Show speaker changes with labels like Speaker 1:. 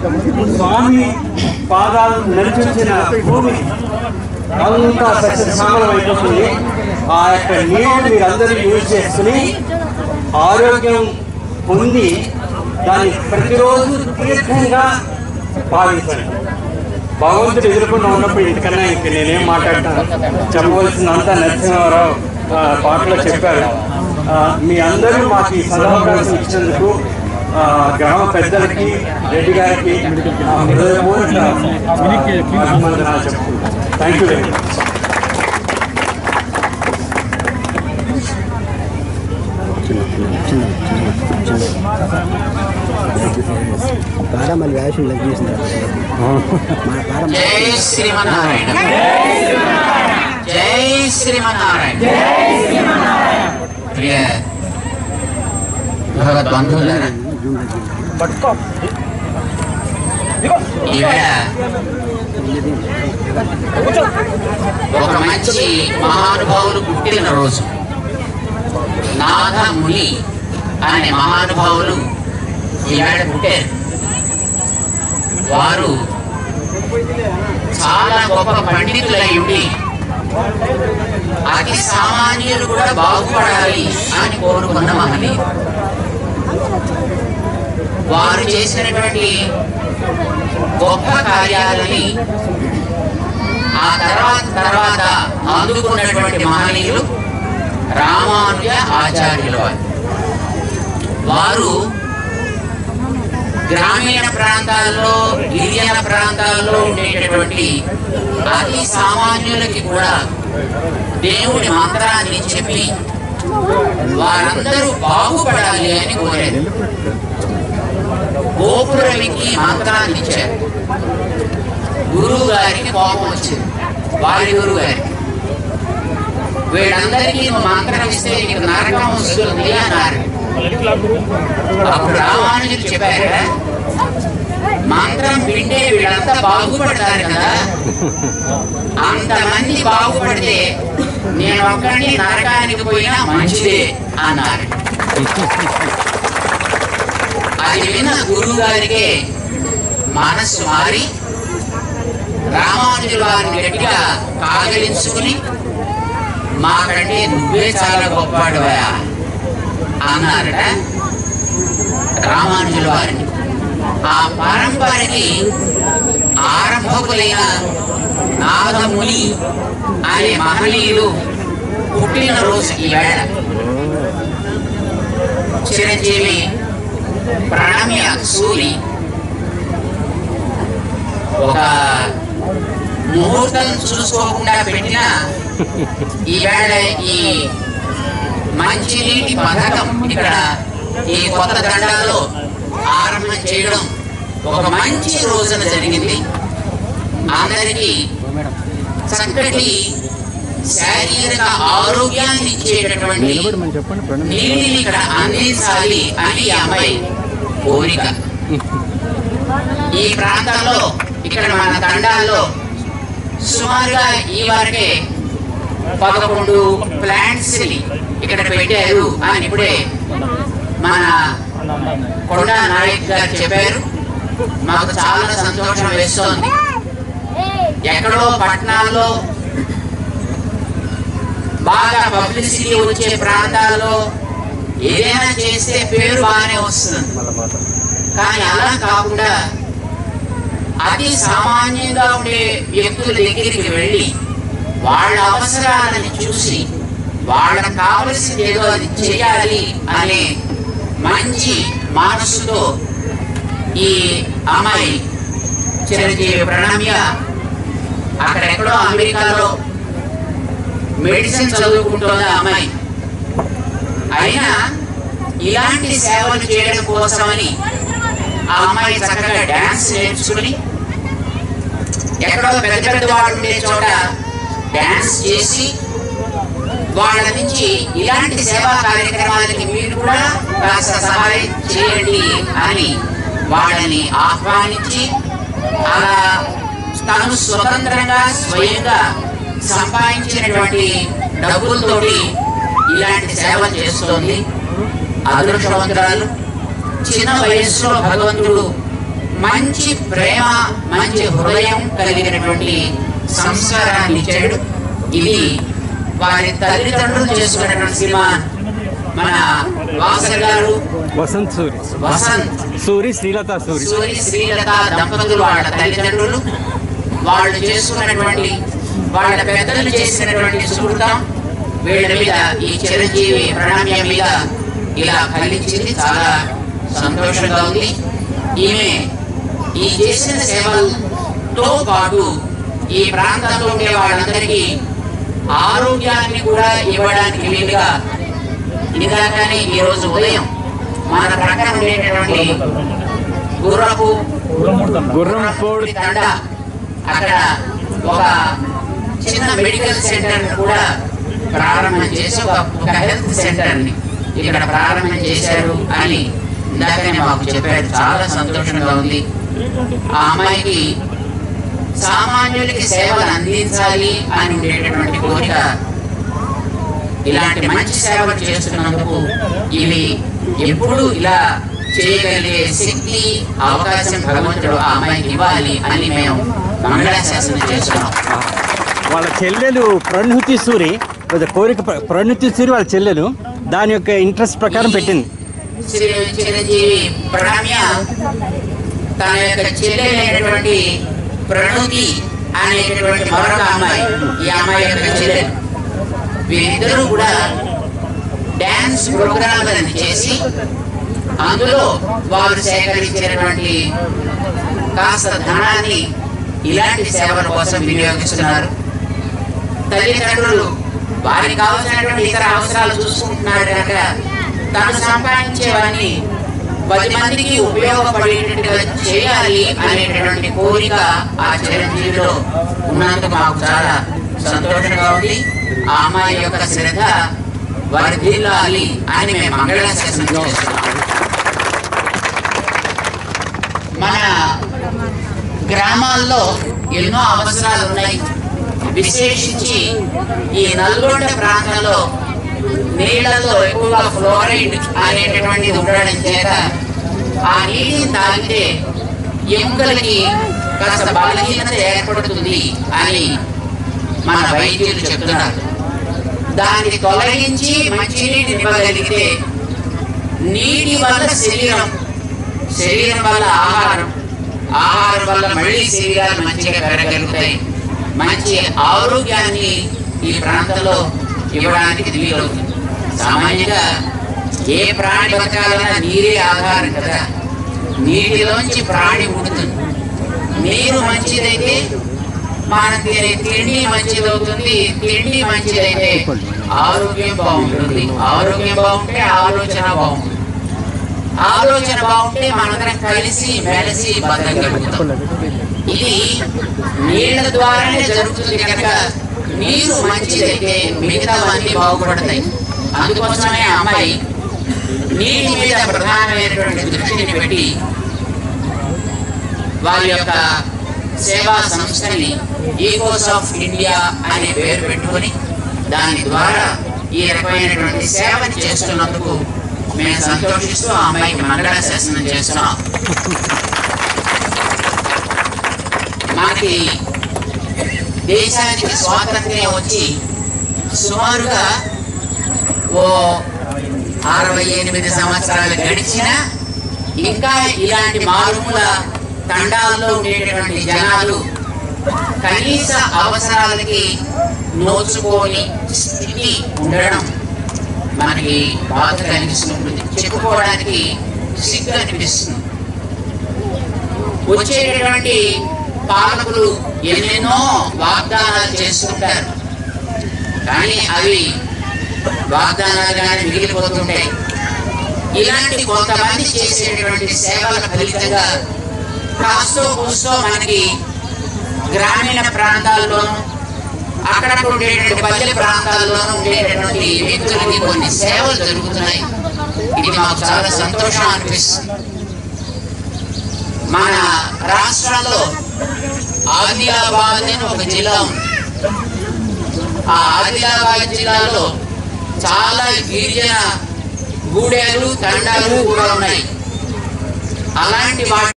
Speaker 1: స్వామి పాదాలు నడిచొచ్చిన భూమి అంతా సస్యశ్యామలం అయిపోతుంది ఆ యొక్క నీరు మీరందరూ యూజ్ చేసుకుని ఆరోగ్యం పొంది దాన్ని ప్రతిరోజు తీర్థంగా భావించండి భగవంతుడు ఎదుర్కొంటూ ఉన్నప్పుడు ఇంతకన్నా ఇంక నేనేం మాట్లాడతాను చెప్పవలసినంత నరసింహారావు ఆ, పాటలో చెప్పారు ఆ, మీ అందరూ మాకు ఈ సదావకాశం ఇచ్చినందుకు ఆ, గ్రామ పెద్దలకి రెడ్డి గారికి నా హృదయపూర్వక అభినందనాలు చెప్తున్నాను థ్యాంక్ యూ వెరీ మచ్
Speaker 2: పాడ మళ్ళీ వేషం లగ్గేసిన మన పాడ
Speaker 3: జై శ్రీమన్నారాయణ జై శ్రీమన్నారాయణ ప్రియ భగవద్బంధువులారా ఈవేళ ఒక మంచి మహానుభావులు పుట్టిన రోజు నాగముని అనే మహానుభావులు ఈవేళ పుట్టారు వారు చాలా గొప్ప పండితులై ఉండి అతి సామాన్యులు కూడా బాగుపడాలి అని కోరుకున్న మహనీయులు వారు చేసినటువంటి గొప్ప కార్యాలని ఆ తర్వాత తర్వాత అందుకున్నటువంటి మహనీయులు రామానుజ ఆచార్యుల వారు వారు గ్రామీణ ప్రాంతాల్లో గిరిజన ప్రాంతాల్లో ఉండేటటువంటి అతి సామాన్యులకి కూడా దేవుడి మంత్రాన్ని చెప్పి వారందరూ బాగుపడాలి అని కోరారు గోపురమికి మంత్రాన్ని ఇచ్చారు గురువు గారికి కోపం వచ్చింది వారి గురువు గారికి వీళ్ళందరికీ నువ్వు మంత్రం ఇస్తే నీకు నరకం వస్తుంది అన్నారు అప్పుడు రామానుజులు చెప్పారు మంత్రం వింటే వీళ్ళంతా బాగుపడతారు కదా అంతమంది బాగుపడితే నేను ఒక్కడిని నరకానికి పోయినా మంచిదే అన్నారు అది విన్న గురువు గారికి మనస్సు మారి రామానుజుల వారిని గట్టిగా కాగలించుకుని మాకంటే నువ్వే చాలా గొప్పవాడువా అన్నారట రామానుజుల వారిని ఆ పరంపరకి ఆరంభకులైన నాగముని అనే మహనీయులు పుట్టిన రోజు ఈ వేళ చిరంజీవి ప్రణమ్య సూరి ఒక ముహూర్తం చూసుకోకుండా పెట్టిన ఈవేళ ఈ మంచినీటి పథకం ఇక్కడ ఈ కొత్త దండాలో ఆరంభం చేయడం ఒక మంచి రోజున జరిగింది అందరికీ చక్కటి శారీరక ఆరోగ్యాన్ని ఇచ్చేటటువంటి
Speaker 2: మనం చెప్పండి ప్రణమ్
Speaker 3: నీటిని ఇక్కడ అందించాలి అని ఈ అమ్మాయి కోరిక ఈ ప్రాంతంలో ఇక్కడ మన తండాల్లో సుమారుగా ఈ వరకే పదకొండు ప్లాంట్స్ ని ఇక్కడ పెట్టారు అని ఇప్పుడే మన కొండా నాయక్ గారు చెప్పారు మాకు చాలా సంతోషం వేస్తోంది ఎక్కడో పట్టణాల్లో బాగా పబ్లిసిటీ వచ్చే ప్రాంతాల్లో ఏదైనా చేస్తే పేరు బాగానే వస్తుంది కానీ అలా కాకుండా అతి సామాన్యంగా ఉండే వ్యక్తుల దగ్గరికి వెళ్ళి వాళ్ళ అవసరాలను చూసి వాళ్ళకి కావలసింది ఏదో అది చేయాలి అనే మంచి మనస్సుతో ఈ అమ్మాయి చిరంజీవి ప్రణమ్య అక్కడెక్కడో అమెరికాలో మెడిసిన్ చదువుకుంటోంది ఆ అమ్మాయి అయినా ఇలాంటి సేవలు చేయడం కోసమని ఆ అమ్మాయి చక్కగా డాన్స్ నేర్చుకుని ఎక్కడో పెద్ద పెద్ద వాళ్ళు ఉండే చోట డాన్స్ చేసి వాళ్ళ నుంచి ఇలాంటి సేవా కార్యక్రమాలకి మీరు కూడా కాస్త సహాయం చేయండి అని వాళ్ళని ఆహ్వానించి అలా తను స్వతంత్రంగా స్వయంగా సంపాదించినటువంటి డబ్బులతోటి ఇలాంటి సేవ చేస్తోంది అదృష్టవంతురాలు చిన్న వయసులో భగవంతుడు మంచి ప్రేమ మంచి హృదయం కలిగినటువంటి సంస్కారాన్ని ఇచ్చాడు ఇది వారి తల్లిదండ్రులు చేసుకున్నటువంటి సినిమా మన వాసర్ గారు
Speaker 2: వసంత్ సూరి
Speaker 3: వసంత్
Speaker 2: సూరి శ్రీలత సూరి
Speaker 3: సూరి శ్రీలత దంపతులు వాళ్ళ తల్లిదండ్రులు వాళ్ళు చేసుకున్నటువంటి వాళ్ళ పెద్దలు చేసినటువంటి సుకృతం వీళ్ళ మీద ఈ చిరంజీవి ప్రణామ్య మీద ఇలా కలిగించింది చాలా సంతోషంగా ఉంది ఈమె ఈ చేసిన సేవలతో పాటు ఈ ప్రాంతంలో ఉండే వాళ్ళందరికీ ఆరోగ్యాన్ని కూడా ఇవ్వడానికి వీలుగా ఇందాకనే ఈ రోజు ఉదయం మన ప్రక్కన ఉండేటటువంటి గుర్రపు
Speaker 2: గుర్రం పోడు
Speaker 3: తండ అక్కడ ఒక చిన్న మెడికల్ సెంటర్ కూడా ప్రారంభం చేసి ఒక ఒక హెల్త్ సెంటర్ ని ఇక్కడ ప్రారంభం చేశారు అని ఇందాకనే మాకు చెప్పారు చాలా సంతోషంగా ఉంది ఆ అమ్మాయికి సామాన్యులకి సేవలు అందించాలి అని ఉండేటటువంటి కోరిక ఇలాంటి మంచి సేవలు చేస్తున్నందుకు ఇవి ఎప్పుడు ఇలా చేయగలిగే శక్తి అవకాశం భగవంతుడు ఆ అమ్మాయికి ఇవ్వాలి అని మేము మంగళాశాసనం చేస్తున్నాం
Speaker 2: వాళ్ళ చెల్లెలు ప్రణుతి సూరి కొంచెం కోరిక ప్ర- ప్రణుతి సూరి వాళ్ళ చెల్లెలు దాని యొక్క ఇంట్రెస్ట్ ప్రకారం పెట్టింది
Speaker 3: శ్రీ చిరంజీవి ప్రణామ్య తన యొక్క చెల్లెలైనటువంటి ప్రణుతి అనేటటువంటి మరొక అమ్మాయి ఈ అమ్మాయి యొక్క చెల్లెలు వీరిద్దరూ కూడా డ్యాన్స్ ప్రోగ్రాంలను చేసి అందులో వారు సేకరించినటువంటి కాస్త ధనాన్ని ఇలాంటి సేవల కోసం వినియోగిస్తున్నారు తల్లిదండ్రులు వారికి కావాల్సినటువంటి ఇతర అవసరాలు చూసుకుంటున్నారు కనుక తను సంపాదించేవన్నీ పది మందికి ఉపయోగపడేటట్టుగా చేయాలి అనేటటువంటి కోరిక ఆ చిరంజీవిలో ఉన్నందుకు మాకు చాలా సంతోషంగా ఉంది ఆ అమ్మాయి యొక్క శ్రద్ధ వారి దిల్లాలి అని మేము మంగళాశాసనం చేస్తున్నాం మన గ్రామాల్లో ఎన్నో అవసరాలు ఉన్నాయి విశేషించి ఈ నల్గొండ ప్రాంతంలో నీళ్లలో ఎక్కువగా ఫ్లోరైడ్ అనేటటువంటిది ఉండడం చేత ఆ నీటిని తాగితే ఎముకలకి కాస్త బలహీనత ఏర్పడుతుంది అని మన వైద్యులు చెప్తున్నారు దాన్ని తొలగించి మంచినీటిని ఇవ్వగలిగితే నీటి వల్ల శరీరం శరీరం వల్ల ఆహారం ఆహారం వల్ల మళ్ళీ శరీరాలు మంచిగా పెరగలుగుతాయి మంచి ఆరోగ్యాన్ని ఈ ప్రాంతంలో ఇవ్వడానికి ఇది వీలవుతుంది సామాన్యంగా ఏ ప్రాణి బతకాలన్నా నీరే ఆధారం కదా నీటిలోంచి ప్రాణి పుడుతుంది నీరు మంచిదైతే మనకి తిండి మంచిదవుతుంది తిండి మంచిదైతే ఆరోగ్యం బాగుంటుంది ఆరోగ్యం బాగుంటే ఆలోచన బాగుంటుంది ఆలోచన బాగుంటే మనందరం కలిసి మెలిసి బతకగలుగుతాం ఇది నీళ్ళ ద్వారానే జరుగుతుంది కనుక నీరు మంచిదైతే మిగతావన్నీ బాగుపడతాయి అందుకోసమే ఆ అమ్మాయి నీటి మీద ప్రధానమైనటువంటి దృష్టిని పెట్టి వారి యొక్క సేవా సంస్థని ఈకోస్ ఆఫ్ ఇండియా అనే పేరు పెట్టుకొని దాని ద్వారా ఈ రకమైనటువంటి సేవని చేస్తున్నందుకు మేము సంతోషిస్తూ ఆ అమ్మాయికి మంగళాశాసనం చేస్తున్నాం మనకి దేశానికి స్వాతంత్ర్యం వచ్చి సుమారుగా ఓ అరవై ఎనిమిది సంవత్సరాలు గడిచినా ఇంకా ఇలాంటి మారుమూల తండాల్లో ఉండేటటువంటి జనాలు కనీస అవసరాలకి నోచుకోని స్థితి ఉండడం మనకి బాధ కలిగిస్తుంటుంది చెప్పుకోవడానికి సిగ్గు అనిపిస్తుంది వచ్చేటటువంటి పాలకులు ఎన్నెన్నో వాగ్దానాలు చేస్తుంటారు కానీ అవి వాగ్దానాలుగానే మిగిలిపోతుంటాయి ఇలాంటి కొంతమంది చేసేటటువంటి సేవల ఫలితంగా కాస్తో కూస్తో మనకి గ్రామీణ ప్రాంతాల్లోనూ అక్కడక్కడ ఉండేటువంటి పల్లె ప్రాంతాల్లోనూ ఉండేటటువంటి వ్యక్తులకి కొన్ని సేవలు జరుగుతున్నాయి ఇది మాకు చాలా సంతోషం అనిపిస్తుంది మన రాష్ట్రంలో ఆదిలాబాద్ అని ఒక జిల్లా ఉంది ఆ ఆదిలాబాద్ జిల్లాలో చాలా గిరిజన గూడేలు తండాలు కూడా ఉన్నాయి అలాంటి వాటి